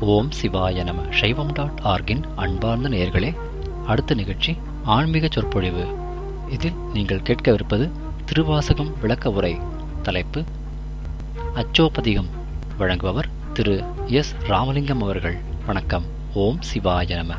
ஓம் சிவாய நம சைவம் டாட் ஆர்கின் அன்பார்ந்த நேயர்களே அடுத்த நிகழ்ச்சி ஆன்மீக சொற்பொழிவு இதில் நீங்கள் கேட்கவிருப்பது திருவாசகம் விளக்க உரை தலைப்பு அச்சோபதிகம் வழங்குபவர் திரு எஸ் ராமலிங்கம் அவர்கள் வணக்கம் ஓம் சிவாய நம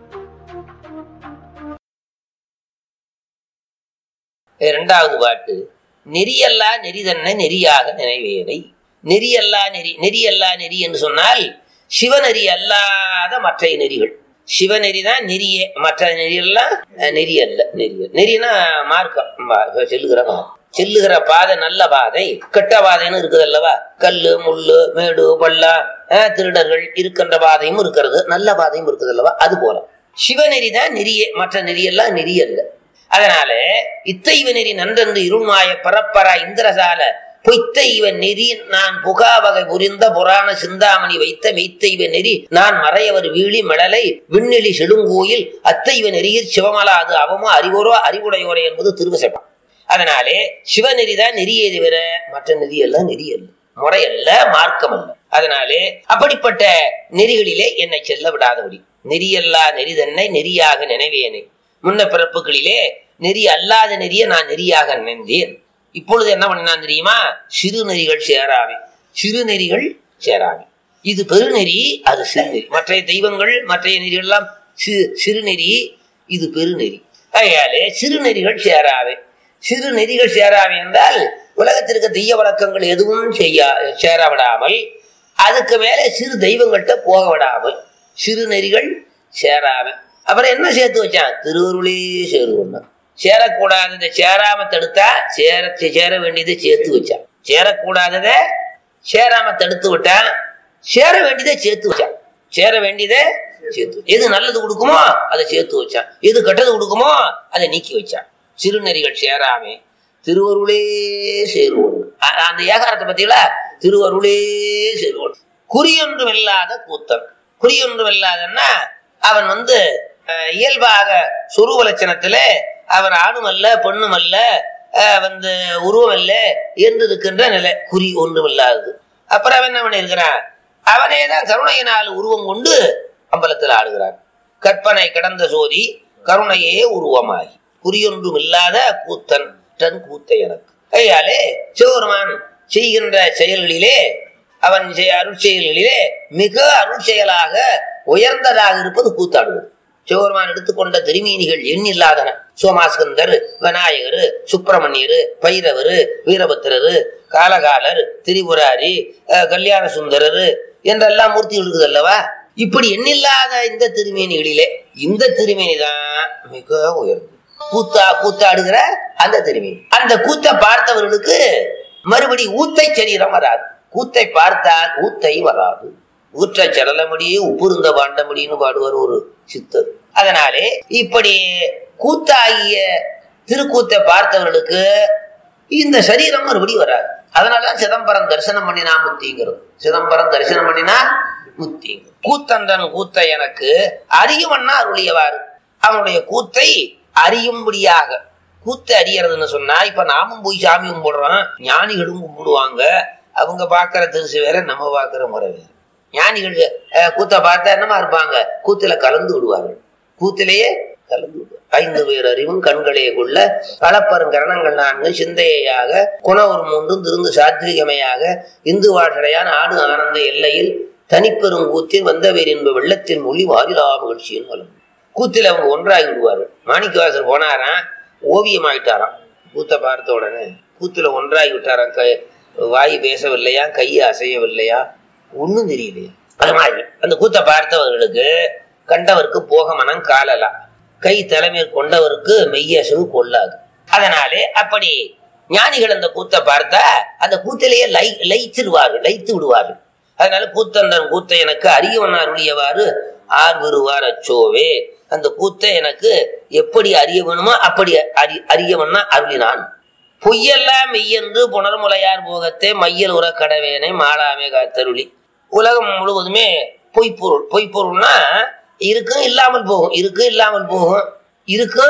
இரண்டாவது பாட்டு நெறியல்லா நெறிதன்ன நெறியாக நினைவேனை நெறியல்லா நெறி நெறியல்லா நெறி என்று சொன்னால் சிவநெறி அல்லாத மற்ற நெறிகள் சிவநெறி தான் நெறியே மற்ற நெறியெல்லாம் அஹ், நெறி அல்ல நெறி நெறினா மார்க்கம் பா- செல்லுகிற மார்க்கம். செல்லுகிற பாதை நல்ல பாதை கெட்ட பாதைன்னு இருக்குது அல்லவா கல்லு முள்ளு மேடு பள்ளம் அஹ், திருடர்கள் இருக்கின்ற பாதையும் இருக்கிறது நல்ல பாதையும் இருக்குது அல்லவா அது போல சிவநெறி தான் நெறியே மற்ற நெறியெல்லாம் நெறி அல்ல அதனால இத்தைவ நெறி நன்றென்று இருள்மாய பரப்பரா இந்திரசால பொய்த்தைவ நெறி நான் புகாவகை புரிந்த புராண சிந்தாமணி வைத்த மெய்த்தைவ நெறி நான் மறையவர் வீழி மழலை விண்ணிலி செடுங்கோயில் அத்தைவ நெறியில் சிவமலாது அவமோ அறிவோரோ அறிவுடையோரே என்பது திருவசைப்பான் அதனாலே சிவநெறி தான் நெறியே தவிர மற்ற நெறி எல்லாம் நெறி அல்ல முறையல்ல மார்க்கம் அல்ல அதனாலே அப்படிப்பட்ட நெறிகளிலே என்னை செல்ல விடாதபடி நெறியல்லா நெறி தன்னை நெறியாக நினைவேனே முன்ன பிறப்புகளிலே நெறி அல்லாத நெறிய நான் நெறியாக நினைந்தேன் இப்பொழுது என்ன பண்ணான் தெரியுமா சிறு நெறிகள் சேராமே சிறு நெறிகள் சேராமே இது பெருநெறி அது சிறுநெறி மற்ற தெய்வங்கள் மற்ற நெறிகள்லாம் சிறு சிறுநெறி இது பெருநெறி ஆகையாலே சிறுநெறிகள் சேராவே சிறு நெறிகள் சேராவே என்றால் உலகத்திற்கு தெய்ய வழக்கங்கள் எதுவும் செய்யா சேர விடாமல் அதுக்கு மேலே சிறு தெய்வங்கள்ட்ட போக விடாமல் சிறு நெறிகள் சேராம அப்புறம் என்ன சேர்த்து வச்சான் திருவருளே சேருவன்னா சேரக்கூடாததை சேராம தடுத்தா சேர சேர வேண்டியதை சேர்த்து வச்சான் சேரக்கூடாததை சேராம தடுத்து விட்டான் சேர வேண்டியதை சேர்த்து வச்சான் சேர வேண்டியதை சேர்த்து எது நல்லது கொடுக்குமோ அதை சேர்த்து வச்சான் எது கெட்டது கொடுக்குமோ அதை நீக்கி வச்சான் சிறுநெறிகள் சேராமே திருவருளே சேருவோம் அ- அந்த ஏகாரத்தை பத்தியில திருவருளே சேருவோம் குறியொன்றும் இல்லாத கூத்தன் குறியொன்றும் இல்லாதன்னா அவன் வந்து அஹ், இயல்பாக சுரூப லட்சணத்திலே அவன் ஆணும் அல்ல பெண்ணும் அல்ல அஹ், வந்து உருவம் அல்ல என்று இருக்கின்ற நிலை குறி ஒன்றும் இல்லாதது அப்புறம் அவன் என்ன பண்ணியிருக்கிறான் அவனே தான் கருணையினால் உருவம் கொண்டு அம்பலத்தில் ஆடுகிறான் கற்பனை கடந்த சோதி கருணையே உருவமாகி குறியொன்றும் இல்லாத கூத்தன் தன் கூத்தை எனக்கு கையாலே சிவபெருமான் செய்கின்ற செயல்களிலே அவன் செய்- அருட்செயல்களிலே மிக அருட்செயலாக உயர்ந்ததாக இருப்பது கூத்தாடுவது சிவபெருமான் எடுத்துக்கொண்ட திருமீனிகள் எண்ணில்லாதன சோமாஸ்கந்தர் விநாயகர் சுப்பிரமணியர் பைரவர் வீரபத்திரர் காலகாலர் திரிபுராரி அஹ், கல்யாண சுந்தரர் என்றெல்லாம் மூர்த்தி இருக்குது அல்லவா இப்படி எண்ணில்லாத இந்த திருமேனிகளிலே இந்த திருமேனி தான் மிக உயர்ந்தது கூத்தா கூத்தாடுகிற அந்த திருமேனி அந்த கூத்தை பார்த்தவர்களுக்கு மறுபடி ஊத்தை சரீரம் வராது கூத்தை பார்த்தால் ஊத்தை வராது ஊற்ற சடலமடி உப்புருந்த பாண்டமடின்னு பாடுவார் ஒரு சித்தர் அதனாலே இப்படி கூத்தாகிய திருக்கூத்தை பார்த்தவர்களுக்கு இந்த சரீரம் மறுபடியும் வராது அதனாலதான் சிதம்பரம் தரிசனம் பண்ணினா முத்திங்கிறது சிதம்பரம் தரிசனம் பண்ணினா முத்திங்க கூத்தந்தன் கூத்தை எனக்கு அறியுமன்னா அருளியவாறு அவனுடைய கூத்தை அறியும்படியாக கூத்தை அறியறதுன்னு சொன்னா இப்ப நாமும் போய் சாமி கும்பிடுறோம் ஞானிகளும் கும்பிடுவாங்க அவங்க பாக்குற திருசு வேற நம்ம பாக்குற முறை வேற ஞானிகள் அஹ், கூத்தை பார்த்தா என்னமா இருப்பாங்க கூத்துல கலந்து விடுவார்கள் கூத்திலேயே கலந்து விடுவார் ஐந்து பேர் அறிவும் கண்களே கொள்ள களப்பருங்கரணங்கள் நான்கு சிந்தையாக குண ஒரு மூன்றும் திருந்து சாத்விகமையாக இந்து வாழடையான் ஆடு ஆனந்த எல்லையில் தனிப்பெரும் கூத்தில் வந்தவேர் என்ப வெள்ளத்தில் மொழி வாரிலா மகிழ்ச்சியின் வளம் கூத்தில் அவங்க ஒன்றாகி விடுவார்கள் மாணிக்கவாசர் போனாராம் ஓவியமாயிட்டாராம் கூத்தை பார்த்த உடனே கூத்துல ஒன்றாகி விட்டாராம் கை வாய் பேசவில்லையா கை அசையவில்லையா ஒண்ணும் தெரியலையா அது மாதிரி அந்த கூத்தை பார்த்தவர்களுக்கு கண்டவருக்கு போக மனம் காலலா கை தலைமையில் கொண்டவருக்கு மெய்யசவு கொள்ளாது அதனாலே அப்படி ஞானிகள் அந்த கூத்தை பார்த்தா அந்த கூத்திலேயே லை லைச்சிருவார்கள் லைத்து விடுவார்கள் அதனால கூத்தந்தன் கூத்தை எனக்கு அறியவன் அருளியவாறு ஆர் வருவார் அச்சோவே அந்த கூத்தை எனக்கு எப்படி அறிய வேணுமோ அப்படி அறி அறியவன்னா அருளினான் பொய்யெல்லாம் மெய்யென்று புனர்முலையார் போகத்தே மையல் உற கடவேனை மாளாமே காத்தருளி உலகம் முழுவதுமே பொய்ப்பொருள் பொய்ப்பொருள்னா இருக்கும் இல்லாமல் போகும் இருக்கும் இல்லாமல் போகும் இருக்கும்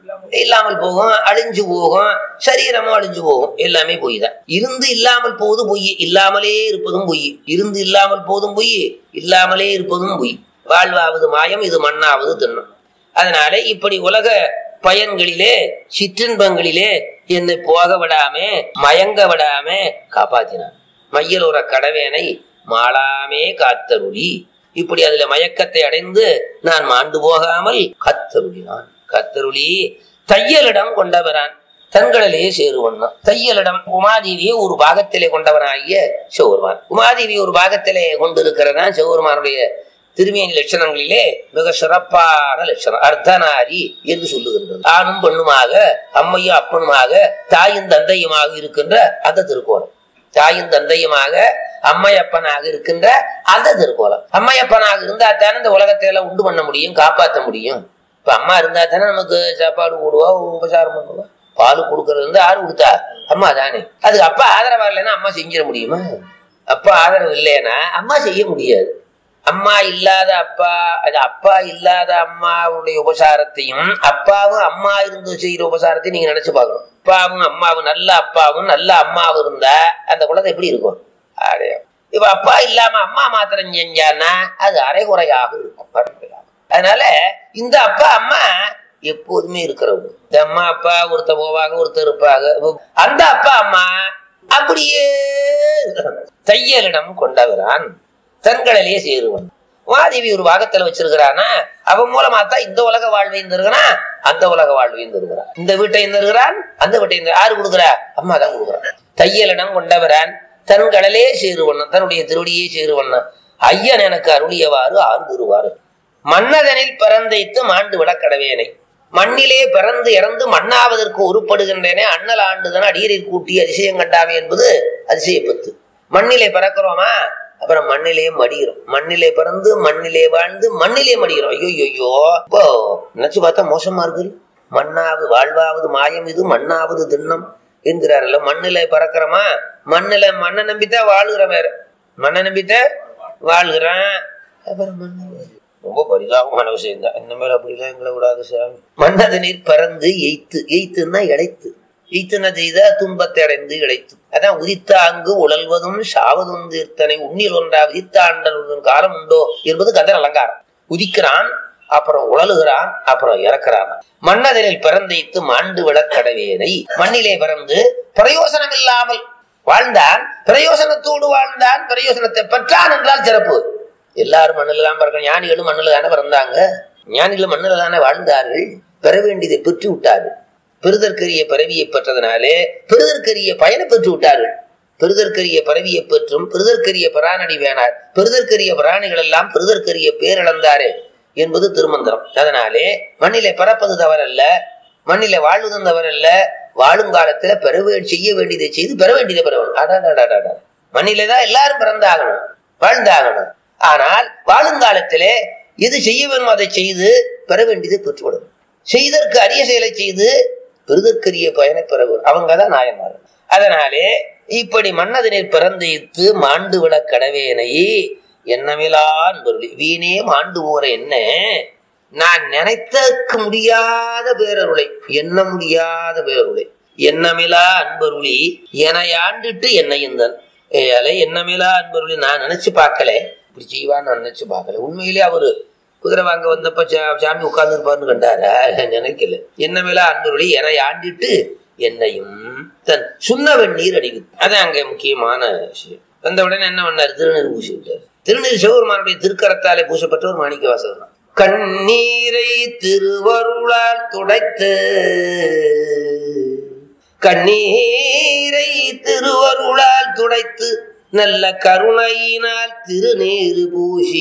இல்லாமல் போகும் அழிஞ்சு போகும் சரீரமும் அழிஞ்சு போகும் எல்லாமே பொய் தான் இருந்து இல்லாமல் போவது பொய் இல்லாமலே இருப்பதும் பொய் இருந்து இல்லாமல் போதும் பொய் இல்லாமலே இருப்பதும் பொய் வாழ்வாவது மாயம் இது மண்ணாவது திண்ணம் அதனால இப்படி உலக பயன்களிலே சிற்றின்பங்களிலே என்னை போக விடாம மயங்க விடாம காப்பாத்தினான் மையலுற கடவேனை மாளாமே காத்தருளி இப்படி அதுல மயக்கத்தை அடைந்து நான் மாண்டு போகாமல் கத்தருளினான் கத்தருளி தையலிடம் கொண்டவரான் தங்களிலே சேருவண்ணா தையலிடம் உமாதேவியை ஒரு பாகத்திலே கொண்டவனாகிய சிவருமான் உமாதேவி ஒரு பாகத்திலே கொண்டிருக்கிறதான் சிவருமானுடைய திருமேனி லட்சணங்களிலே மிக சிறப்பான லட்சணம் அர்த்தநாரி என்று சொல்லுகின்றது ஆணும் பெண்ணுமாக அம்மையும் அப்பனுமாக தாயும் தந்தையுமாக இருக்கின்ற அந்த திருக்கோலம் தாயும் தந்தையுமாக அம்மையப்பனாக இருக்கின்ற அந்த திருக்கோலம் அம்மையப்பனாக இருந்தா தானே இந்த உலகத்தை எல்லாம் உண்டு பண்ண முடியும் காப்பாற்ற முடியும் இப்ப அம்மா இருந்தா தானே நமக்கு சாப்பாடு போடுவா உபசாரம் பண்ணுவா பால் கொடுக்கறது வந்து யாரு கொடுத்தா அம்மா தானே அதுக்கு அப்பா ஆதரவா இல்லைன்னா அம்மா செஞ்சிட முடியுமா அப்பா ஆதரவு இல்லைன்னா அம்மா செய்ய முடியாது அம்மா இல்லாத அப்பா அது அப்பா இல்லாத அம்மாவுடைய உபசாரத்தையும் அப்பாவும் அம்மா இருந்து செய்யற உபசாரத்தையும் நீங்க நினைச்சு பார்க்கணும் அப்பாவும் அம்மாவும் நல்ல அப்பாவும் நல்ல அம்மாவும் இருந்தா அந்த குழந்தை எப்படி இருக்கும் அடே இப்ப அப்பா இல்லாம அம்மா மாத்திரம் செஞ்சான்னா அது அரைகுறையாக இருக்கும் அரைகுறையாக அதனால இந்த அப்பா அம்மா எப்போதுமே இருக்கிறவங்க இந்த அம்மா அப்பா ஒருத்த போவாங்க ஒருத்தர் இருப்பாங்க அந்த அப்பா அம்மா அப்படியே இருக்கிறாங்க. தையலிடம் கொண்டவரான் தன்களிலேயே சேருவன் வாதேவி ஒரு பாகத்துல வச்சிருக்கிறானா அவன் மூலமா தான் இந்த உலக வாழ்வையும் தருகிறான் அந்த உலக வாழ்வையும் தருகிறான் இந்த வீட்டையும் தருகிறான் அந்த வீட்டையும் தரு- யாரு கொடுக்குறா அம்மா தான் கொடுக்குறான் தையலிடம் கொண்டவரான் தன்களே சேருவண்ணன் தன்னுடைய திருவடியே சேருவண்ணன் ஐயன் எனக்கு அருளியவாறு ஆறு தருவாரு மன்னதனில் பிறந்தைத்து மாண்டு விளக்கடவேனை மண்ணிலே பிறந்து இறந்து மண்ணாவதற்கு உருப்படுகின்றேனே அண்ணல் ஆண்டுதன அடியரில் கூட்டி அதிசயம் கண்டாவே என்பது அதிசயப்பத்து மண்ணிலே பிறக்கிறோமா அப்புறம் மண்ணிலே மடிகிறோம் மண்ணிலே பிறந்து மண்ணிலே வாழ்ந்து மண்ணிலே மடிகிறோம் ஐயோ ஐயோ இப்போ நினைச்சு பார்த்தா மோசமா இருக்கு மண்ணாவது வாழ்வாவது மாயம் இது மண்ணாவது திண்ணம் என்கிறாருல்ல மண்ணில பிறக்கிறோமா மண்ணில மண்ணை நம்பித்தான் வாழ்கிறோம் வேற மண்ணை நம்பித்தான் வாழ்கிறான் அப்புறம் மண்ணில் ரொம்ப பரிதாபமான விஷயம் தான் இனிமேல் அப்படிலாம் எங்களை விடாது சாமி மன்னது நீர் பறந்து எய்த்து எய்த்துன்னா இழைத்து எய்த்துனா செய்த துன்பத்தை அடைந்து இழைத்து அதான் உதித்த அங்கு உழல்வதும் சாவதும் தீர்த்தனை உன்னில் ஒன்றா உதித்தாண்டனுடன் காலம் உண்டோ என்பது கந்தர் அலங்காரம் உதிக்கிறான் அப்புறம் உழலுகிறான் அப்புறம் இறக்குறான் மன்னதனில் பிறந்தைத்து மாண்டு விளக்கடவேனை மண்ணிலே பிறந்து பிரயோசனம் இல்லாமல் வாழ்ந்தான் பிரயோசனத்தோடு வாழ்ந்தான் பிரயோசனத்தை பெற்றான் என்றால் சிறப்பு எல்லாரும் மண்ணில் தான் பிறக்கணும் ஞானிகளும் மண்ணில் தானே பிறந்தாங்க ஞானிகளும் மண்ணில் தானே வாழ்ந்தார்கள் பெற வேண்டியதை பெற்று விட்டார்கள் பெறுதற்கரிய பரவியை பெற்றதனாலே பெறுதற்கரிய பயனை பெற்று விட்டார்கள் பெறுதற்கரிய பரவியை பெற்றும் பெறுதற்கரிய பராணடி வேணார் பெறுதற்கரிய பிராணிகள் எல்லாம் பெறுதற்கரிய பேரிழந்தாரே என்பது திருமந்திரம் அதனாலே மண்ணிலே பிறப்பது தவறல்ல மண்ணிலே வாழ்வதும் தவறல்ல வாழும் காலத்துல பெற வே- செய்ய வேண்டியதை செய்து பெற வேண்டியதை பெற வேண்டும் அடாடாடாடா மண்ணிலே தான் எல்லாரும் பிறந்தாகணும் வாழ்ந்தாகணும் ஆனால் வாழுங்காலத்திலே எது செய்ய வேணுமோ அதை செய்து பெற வேண்டியதை பெற்றுவிடணும் செய்தற்கு அரிய செயலை செய்து பெறுதற்கரிய பயனை பெற வேண்டும் அவங்க தான் நாயன்மார் அதனாலே இப்படி மன்னதனில் பிறந்தித்து மாண்டு விட கடவேனை எண்ணமிலான் பொருளி வீணே மாண்டு போற என்ன நான் நினைத்தக்க முடியாத பேரருளை எண்ண முடியாத பேரருளை எண்ணமிலா அன்பருளி என ஆண்டுட்டு என்னையுந்தன் ஏழை எண்ணமிலா அன்பருளி நான் நினைச்சு பார்க்கல இப்படி செய்வான்னு நான் நினைச்சு பார்க்கல உண்மையிலே அவரு குதிரை வாங்க வந்தப்ப சா- சாமி உட்கார்ந்து இருப்பார்னு கண்டாரா நினைக்கல என்னமிலா அன்பருளி என ஆண்டிட்டு என்னையும் தன் சுண்ணவன் நீர் அடிவு அதான் அங்க முக்கியமான விஷயம் வந்த உடனே என்ன பண்ணார் திருநீர் பூசி விட்டார் திருநீர் சிவபெருமானுடைய திருக்கரத்தாலே பூசப்பட்ட ஒரு மாணிக்க வாசகர் தான் கண்ணீரை திருவருளால் துடைத்து கண்ணீரை திருவருளால் துடைத்து நல்ல கருணையினால் திருநீரு பூசி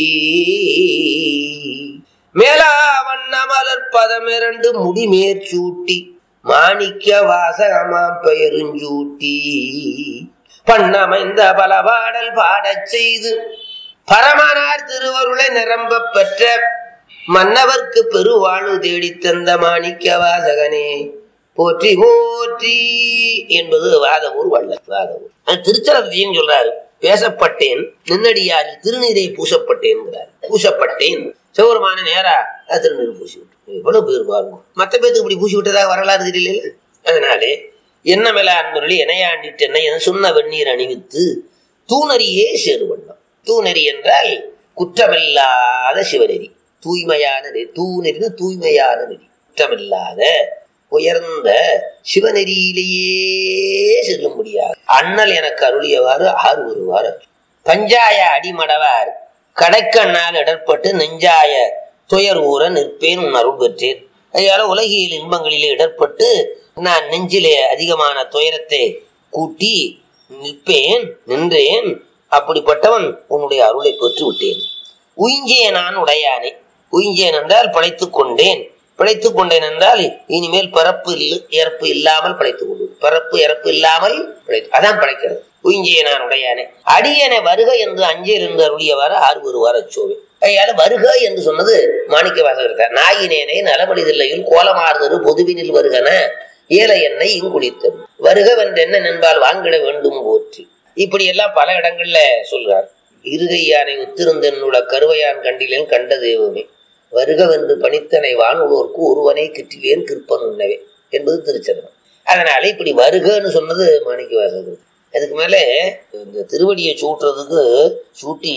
மேலா வண்ண மலர் பதமிரண்டு முடிமேற்சூட்டி மாணிக்க வாசகமாம் பெயருஞ்சூட்டி பண்ணமைந்த பல பாடல் பாடச் செய்து பரமனார் திருவருளை நிரம்ப பெற்ற மன்னவர்க்கு பெருவாழ்வு தேடித் தந்த மாணிக்க வாசகனே போற்றி போற்றி என்பது வாதவூர் வள்ளல் வாதவூர் அது திருச்சரத்தையும் சொல்றாரு பேசப்பட்டேன் நின்னடியாரில் திருநீரை பூசப்பட்டேன்கிறார் பூசப்பட்டேன் சிவருமான நேரா அது திருநீர் பூசி விட்டு எவ்வளவு பேர் பாருங்க மத்த பேத்துக்கு இப்படி பூசி விட்டதாக வரலாறு தெரியல அதனாலே என்ன மேல அன்பொருளி எனையாண்டிட்டு என்ன என சொன்ன வெந்நீர் அணிவித்து தூணறியே சேருவண்ணம் தூணறி என்றால் குற்றமில்லாத சிவநெறி தூய்மையான நெறி தூணெறினா தூய்மையான நெறி குற்றமில்லாத உயர்ந்த சிவநெறியிலேயே செல்ல முடியாது அண்ணல் எனக்கு அருளியவாறு ஆறு வருவார் பஞ்சாய அடிமடவார் கடைக்கண்ணால் இடர்பட்டு நெஞ்சாய துயர் ஊற நிற்பேன் உன் அருள் பெற்றேன் அதனால உலகியல் இன்பங்களிலே இடர்பட்டு நான் நெஞ்சிலே அதிகமான துயரத்தை கூட்டி நிற்பேன் நின்றேன் அப்படிப்பட்டவன் உன்னுடைய அருளை பெற்று விட்டேன் உயிஞ்சே நான் உடையானே உயிஞ்சேன் என்றால் படைத்துக் கொண்டேன் பிழைத்துக் கொண்டேன் என்றால் இனிமேல் பிறப்பு இல்ல- இறப்பு இல்லாமல் பிழைத்துக் கொள்வது பிறப்பு இறப்பு இல்லாமல் பிழைத்து அதான் பிழைக்கிறது உயிஞ்சிய நான் உடையானே அடியனை வருக என்று அஞ்சேல் என்று அருளியவாறு ஆறு வருவார் அச்சோவே ஐயால வருக என்று சொன்னது மாணிக்க வாசகர் நாயினேனை நலமடிதில்லையில் கோலமாறுதரு பொதுவினில் வருகன ஏழை என்னை இங்குடித்தது வருகவென்று என்ன நண்பால் வாங்கிட வேண்டும் போற்றி இப்படி எல்லாம் பல இடங்கள்ல சொல்றார் இருகை யானை உத்திருந்தென்னுள்ள கருவையான் கண்டிலேன் கண்ட தெய்வமே வருகவென்று பணித்தனை வானுளோர்க்கு ஒருவனை கிட்டிலேன் கிருப்பன் உண்ணவே என்பது திருச்சரணம் அதனால இப்படி வருகன்னு சொன்னது மாணிக்க வாசகர் அதுக்கு மேலே இந்த திருவடியை சூட்டுறதுக்கு சூட்டி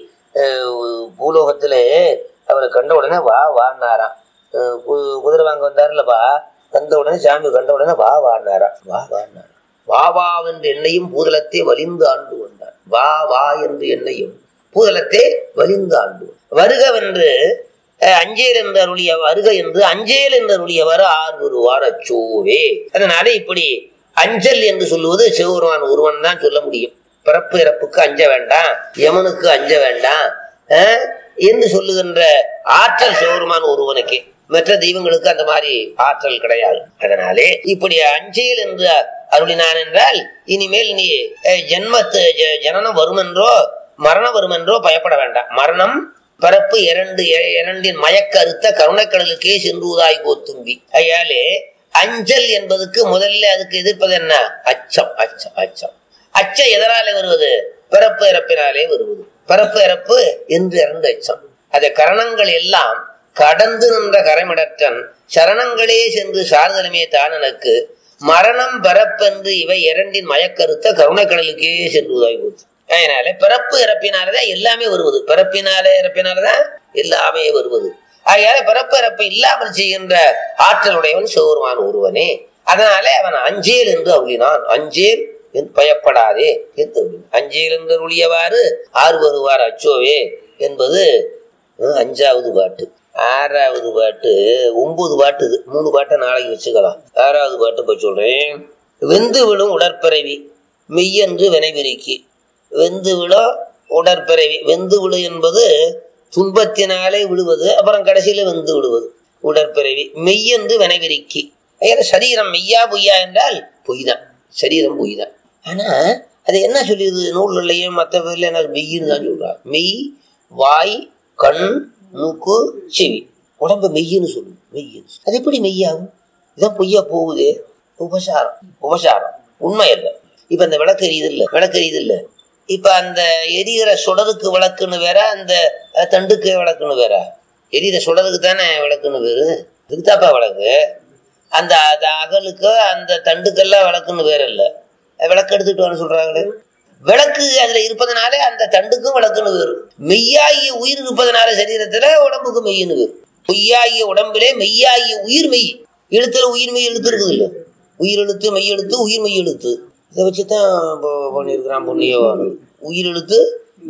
அஹ், பூலோகத்துல அவரை கண்ட உடனே வா வான்னாராம் அஹ், கு- குதிரை வாங்க வந்தாருல்லப்பா வந்த உடனே சாமி கண்ட உடனே வா வான்னாராம் வா வான்னாராம் வா வா என்று என்னையும் பூதலத்தை வலிந்து ஆண்டு வந்தார் வா வா என்று என்னையும் பூதலத்தை வலிந்து ஆண்டு வந்தார். வருகவென்று அஹ், அஞ்சேல் என்று அருளிய வருக என்று அஞ்சேல் என்று அருளியவர் ஆர் ஒருவார் அச்சோவே அதனால இப்படி அஞ்சல் என்று சொல்லுவது சிவபெருமான் ஒருவன் தான் சொல்ல முடியும் பிறப்பு இறப்புக்கு அஞ்ச வேண்டாம் யமனுக்கு அஞ்ச வேண்டாம் அஹ், என்று சொல்லுகின்ற ஆற்றல் சிவபெருமான் ஒருவனுக்கே மற்ற தெய்வங்களுக்கு அந்த மாதிரி ஆற்றல் கிடையாது அதனாலே இப்படி அஞ்சேல் என்று அருளினான் என்றால் இனிமேல் நீ அஹ், ஜென்மத்து ஜ- ஜனனம் வருமென்றோ மரணம் வருமென்றோ பயப்பட வேண்டாம் மரணம் பிறப்பு இரண்டு இ- இரண்டின் மயக்கருத்த கருணைக்கடலுக்கே சென்றுவதாய் போத்தும்பி ஐயாலே அஞ்சல் என்பதுக்கு முதல்ல அதுக்கு எதிர்ப்பது என்ன அச்சம் அச்சம் அச்சம் அச்சம் எதனாலே வருவது பிறப்பு இறப்பினாலே வருவது பிறப்பு இறப்பு என்று இரண்டு அச்சம் அந்த கரணங்கள் எல்லாம் கடந்து நின்ற கரைமிடற்றன் சரணங்களே சென்று சார்தலுமே தான் எனக்கு மரணம் பிறப்பென்று இவை இரண்டின் மயக்கருத்த கருணைக்கடலுக்கே சென்றுவதாய் போச்சு அதனால பிறப்பு இறப்பினாலதான் எல்லாமே வருவது பிறப்பினாலே இறப்பினாலதான் எல்லாமே வருவது ஆகையால பிறப்பு இறப்பு இல்லாமல் செய்கின்ற ஆற்றலுடையவன் சிவருமான் ஒருவனே அதனாலே அவன் அஞ்சேல் என்று அருளினான் அஞ்சேல் என்று பயப்படாதே என்று அருளினான். அஞ்சேல் என்று அருளியவாறு ஆறு வருவார் அச்சோவே என்பது அஹ், அஞ்சாவது பாட்டு ஆறாவது பாட்டு ஒன்பது பாட்டு இது மூணு பாட்டை நாளைக்கு வச்சுக்கலாம் ஆறாவது பாட்டு போய் சொல்றேன் வெந்து விழும் உடற்பிறவி மெய்யென்று வினைவிரிக்கி வெந்து விழும் உடற்பிறவி வெந்து விழு என்பது துன்பத்தினாலே விழுவது அப்புறம் கடைசியில வெந்து விடுவது உடற்பிறவி மெய்யென்று வினைவிரிக்கி ஐயா சரீரம் மெய்யா பொய்யா என்றால் பொய் தான் சரீரம் பொய் தான் ஆனா அது என்ன சொல்லிடுது நூல்கள்லையும் மற்ற பேர்ல என்ன மெய்ன்னு தான் சொல்றாங்க மெய் வாய் கண் மூக்கு செவி உடம்பு மெய்யின்னு சொல்லுது மெய்யின்னு சொல்லு. அது எப்படி மெய்யாகும் இதான் பொய்யா போகுது உபசாரம் உபசாரம் உண்மை அல்ல இப்ப அந்த விளக்கு எரியுது இல்ல விளக்கு எரியுது இல்ல இப்ப அந்த எரிகிற சுடருக்கு விளக்குன்னு வேற அந்த அஹ், தண்டுக்கு விளக்குன்னு வேற எரியிற சுடருக்கு தானே விளக்குன்னு வேறு இதுக்குதாப்பா விளக்கு அந்த அந்த அகலுக்கு அந்த தண்டுக்கெல்லாம் விளக்குன்னு வேற இல்ல விளக்கு எடுத்துட்டு வர சொல்றாங்களே விளக்கு அதுல இருப்பதனாலே அந்த தண்டுக்கும் விளக்குன்னு வேறு மெய்யாகிய உயிர் இருப்பதனால சரீரத்துல உடம்புக்கு மெய்யின்னு வேறு பொய்யாகிய உடம்பிலே மெய்யாகிய உயிர் மெய் எழுத்துல உயிர் மெய் எழுத்து இருக்குது இல்ல உயிர் எழுத்து மெய் எழுத்து உயிர் மெய் எழுத்து இதை வச்சுதான் இப்போ பண்ணியிருக்கிறான் புண்ணியவான் உயிர் எழுத்து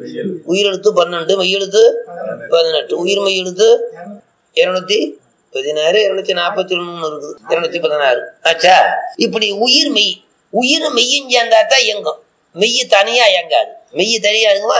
உயிர் எழுத்து பன்னெண்டு மெய் எழுத்து பதினெட்டு உயிர் மெய் எழுத்து இருநூத்தி பதினாறு இருநூத்தி நாற்பத்தி ஒண்ணு இருக்குது இருநூத்தி பதினாறு ஆச்சா இப்படி உயிர் மெய் உயிர் மெய்யும் சேர்ந்தா தான் இயங்கும் மெய்ய தனியா இயங்காது மெய்ய தனியா இருக்குமா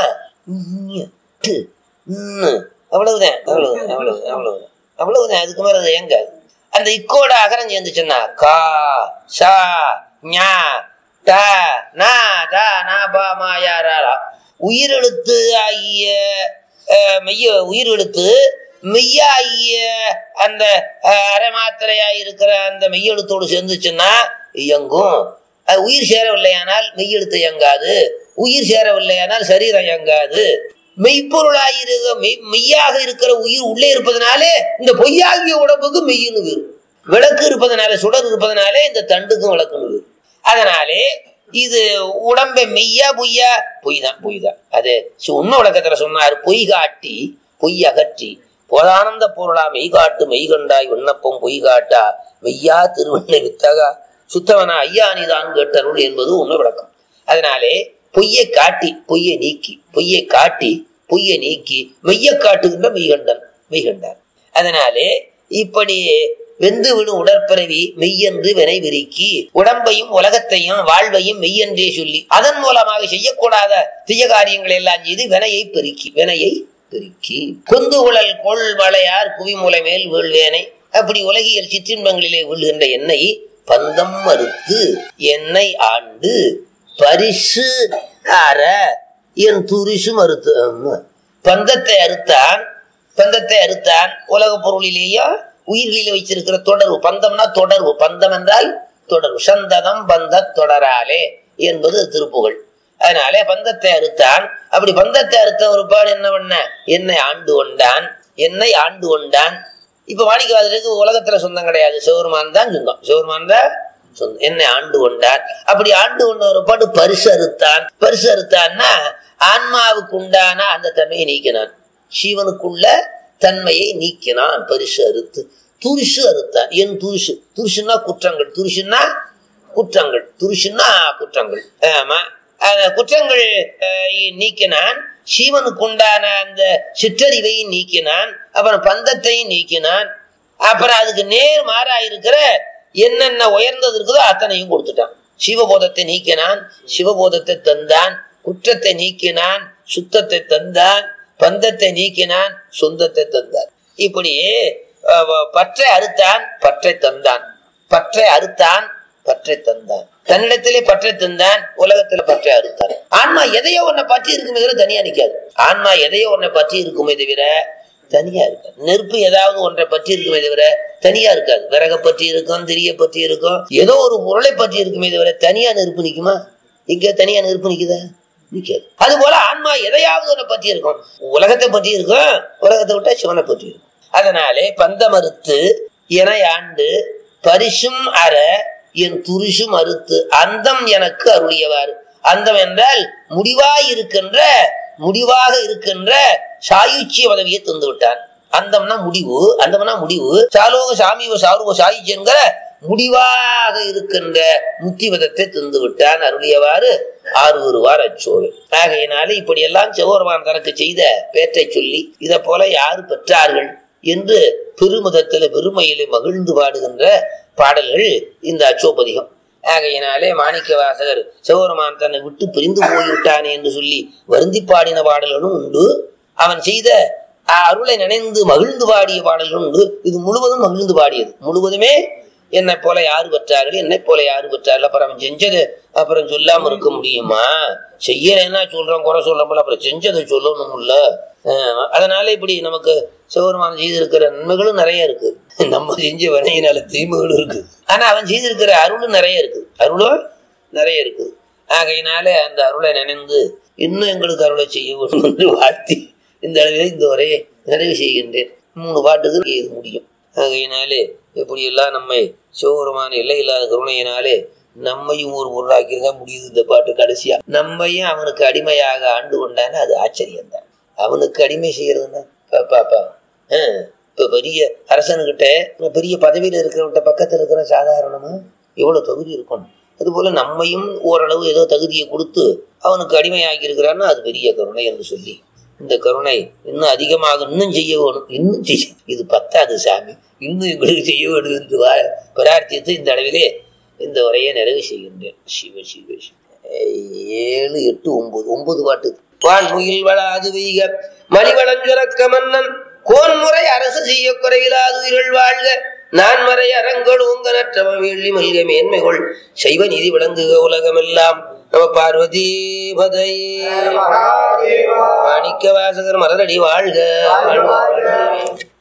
அவ்வளவுதான் அவ்வளவுதான் அவ்வளவுதான் அவ்வளவுதான் அவ்வளவுதான் அதுக்கு மேல அது இயங்காது அந்த இக்கோட அகரம் சேர்ந்துச்சுன்னா கா சா ஞா ட நா த நா பா மா யா ரா லா. உயிரெழுத்து ஆகிய அஹ், மெய்ய உயிரெழுத்து மெய்யாகிய அந்த அஹ், அரை மாத்திரையா இருக்கிற அந்த மெய்யெழுத்தோடு சேர்ந்துச்சுன்னா இயங்கும் அது உயிர் சேரவில்லையானால் மெய்யெழுத்து இயங்காது உயிர் சேரவில்லையானால் சரீரம் இயங்காது மெய்ப்பொருளாயிருக்க மெய் மெய்யாக இருக்கிற உயிர் உள்ளே இருப்பதனாலே இந்த பொய்யாகிய உடம்புக்கு மெய்யுன்னு பேரு விளக்கு இருப்பதனால சுடர் இருப்பதனாலே இந்த தண்டுக்கும் விளக்குன்னு பேரு அதனாலே இது உடம்பை மெய்யா பொய்யா பொய் தான் பொய் தான் அது சி- உண்மை விளக்கத்துல சொன்னார் பொய் காட்டி பொய் அகற்றி போதானந்த பொருளா மெய் காட்டு மெய் கண்டாய் விண்ணப்பம் பொய் காட்டா மெய்யா திருவண்ணை வித்தகா சுத்தவனா ஐயா நீதான் கேட்டருள் என்பது உண்மை விளக்கம் அதனாலே பொய்யை காட்டி பொய்யை நீக்கி பொய்யை காட்டி பொய்யை நீக்கி மெய்யை காட்டுகின்ற மெய்கண்டன் மெய்கண்டான் அதனாலே இப்படி வெந்து விடும் உடற்பிறவி மெய்யென்று வினை விரிக்கி உடம்பையும் உலகத்தையும் வாழ்வையும் மெய்யென்றே சொல்லி அதன் மூலமாக செய்யக்கூடாத தீய காரியங்களை எல்லாம் செய்து வினையை பெருக்கி வினையை பெருக்கி கொந்து உழல் கொள் வளையார் குவிமுலை மேல் வீழ்வேனை அப்படி உலகியல் சிற்றின்பங்களிலே வீழ்கின்ற எண்ணெய் பந்தம் மறுத்து எண்ணெய் ஆண்டு பரிசு அற என் துரிசு மறுத்து ஆமா. பந்தத்தை அறுத்தான் பந்தத்தை அறுத்தான் உலக பொருளிலேயும் உயிர்களிலே வைச்சிருக்கிற தொடர்பு பந்தம்னா தொடர்பு பந்தம் என்றால் தொடர்பு சந்ததம் பந்த தொடராலே என்பது திருப்புகழ் அதனாலே பந்தத்தை அறுத்தான் அப்படி பந்தத்தை அறுத்த ஒரு பாடு என்ன பண்ண என்னை ஆண்டு கொண்டான் என்னை ஆண்டு கொண்டான் இப்ப மாணிக்கவாதருக்கு உலகத்துல சொந்தம் கிடையாது சிவருமான் தான் சொந்தம் சிவருமான் தான் சொந்தம் என்னை ஆண்டு கொண்டான் அப்படி ஆண்டு கொண்ட ஒரு பாட்டு பரிசு அறுத்தான் பரிசு அறுத்தான்னா ஆன்மாவுக்கு உண்டான அந்த தன்மையை நீக்கினான் சிவனுக்குள்ள தன்மையை நீக்கினான் பரிசு அறுத்து துரிசு அறுத்தான் என் துரிசு துரிசுன்னா குற்றங்கள் துரிசுன்னா குற்றங்கள் துரிசுன்னா குற்றங்கள் ஆமா அந்த குற்றங்கள் அஹ், நீக்கினான் சிவனுக்கு உண்டான அந்த சிற்றறிவை நீக்கினான் அப்புறம் பந்தத்தையும் நீக்கினான் அப்புறம் அதுக்கு நேர் மாறா இருக்கிற என்னென்ன உயர்ந்தது இருக்குதோ அத்தனையும் கொடுத்துட்டான் சிவபோதத்தை நீக்கினான் சிவபோதத்தை தந்தான் குற்றத்தை நீக்கினான் சுத்தத்தை தந்தான் பந்தத்தை நீக்கினான் சொந்தத்தை தந்தான் இப்படி அஹ், பற்றை அறுத்தான் பற்றை தந்தான் பற்றை அறுத்தான் பற்றை தந்தான் தன்னிடத்திலே பற்றை தந்தான் உலகத்துல பற்றை அறுத்தான் ஆன்மா எதையோ ஒன்னை பற்றி இருக்குமே தவிர தனியா நிக்காது ஆன்மா எதையோ ஒன்னை பற்றி இருக்குமே தவிர தனியா இருக்காது நெருப்பு ஏதாவது ஒன்றை பற்றி இருக்குமே தவிர தனியா இருக்காது விறகை பற்றி இருக்கும் திரிய பற்றி இருக்கும் ஏதோ ஒரு பொருளை பற்றி இருக்குமே தவிர தனியா நெருப்பு நிக்குமா இங்க தனியா நெருப்பு நிக்குதா நிக்காது அது போல ஆன்மா எதையாவது ஒன்றை பற்றி இருக்கும் உலகத்தை பற்றி இருக்கும் உலகத்தை விட்டா சிவனை பற்றி இருக்கும் அதனாலே பந்தமறுத்து என ஆண்டு பரிசும் அற என் துரிசும் அறுத்து அந்தம் எனக்கு அருளியவாறு அந்தம் என்றால் முடிவாய் இருக்கின்ற முடிவாக இருக்கின்ற சாயுச்சிய பதவியை தந்து விட்டான் அந்தம்னா முடிவு அந்தம்னா முடிவு சாலோக சாமிவ சாருவ சாயுச்சியங்கிற முடிவாக இருக்கின்ற முத்திவதத்தை தந்து விட்டான் அருளியவாறு ஆறு ஒருவார் அச்சோறு ஆகையினாலே இப்படி எல்லாம் செவோர்வான் தனக்கு செய்த பேற்றை சொல்லி இதை போல யாரு பெற்றார்கள் என்று பெருமிதத்தில பெருமையிலே மகிழ்ந்து பாடுகின்ற பாடல்கள் இந்த அச்சோபதிகம் ஆகையினாலே மாணிக்க வாசகர் சிவபெருமான் தன்னை விட்டு பிரிந்து போய்விட்டானே என்று சொல்லி வருந்தி பாடின பாடல்களும் உண்டு அவன் செய்த அஹ், அருளை நினைந்து மகிழ்ந்து பாடிய பாடல்களும் உண்டு இது முழுவதும் மகிழ்ந்து பாடியது முழுவதுமே என்னை போல யாரு பெற்றார்கள் என்னை போல யாரு பெற்றார்கள் அப்புறம் அவன் செஞ்சது அப்புறம் சொல்லாம இருக்க முடியுமா செய்யலைன்னா சொல்றோம் குறை சொல்றோம்ல அப்புறம் செஞ்சதை சொல்லணும்ல அஹ், அதனால இப்படி நமக்கு சிவபெருமான் செய்திருக்கிற நன்மைகளும் நிறைய இருக்கு நம்ம செஞ்ச வினையினால தீமைகளும் இருக்கு ஆனா அவன் செய்திருக்கிற அருளும் நிறைய இருக்கு அருளும் நிறைய இருக்கு ஆகையினாலே அந்த அருளை நினைந்து இன்னும் எங்களுக்கு அருளை செய்ய வேண்டும் என்று வாழ்த்தி இந்த அளவில் இந்த உரையை நிறைவு செய்கின்றேன் மூணு பாட்டுக்கு இது முடியும் ஆகையினாலே எப்படியெல்லாம் நம்மை சிவபெருமான எல்லை இல்லாத கருணையினாலே நம்மையும் ஒரு பொருளாக்கியிருந்தா முடியுது இந்த பாட்டு கடைசியா நம்மையும் அவனுக்கு அடிமையாக ஆண்டு கொண்டானே அது ஆச்சரியம்தான் அவனுக்கு அடிமை செய்யறதுன்னா பாப்பா இப்ப பெரிய அரசனுக்கிட்ட பெரிய பதவியில இருக்கிறவன்ட்ட பக்கத்துல இருக்கிற சாதாரணமா எவ்வளவு தகுதி இருக்கணும் அதுபோல நம்மையும் ஓரளவு ஏதோ தகுதியை கொடுத்து அவனுக்கு அடிமையாகி இருக்கிறான்னா அது பெரிய கருணை என்று சொல்லி இந்த கருணை இன்னும் அதிகமாக இன்னும் செய்ய வேணும் இன்னும் செய்ய இது பத்தாது சாமி இன்னும் எங்களுக்கு செய்ய வேண்டும் என்று வா- பிரார்த்தித்து இந்த அளவிலே இந்த உரையை நிறைவு செய்கின்றேன் சிவ சிவ சிவ ஏழு எட்டு ஒன்பது ஒன்பது பாட்டு வான்முயில் வளாது வெய்க மலிவளஞ்சுரக்க மன்னன் கோன்முறை அரசு செய்ய குறைவிலாது உயிர்கள் வாழ்க நான்மறை அறங்கள் உங்க நற்றம வெள்ளி மல்க மேன்மைகள் செய்வ நீதி விளங்குக உலகமெல்லாம் நம பார்வதி பதை மாணிக்க வாசகர் மலரடி வாழ்க வாழ்க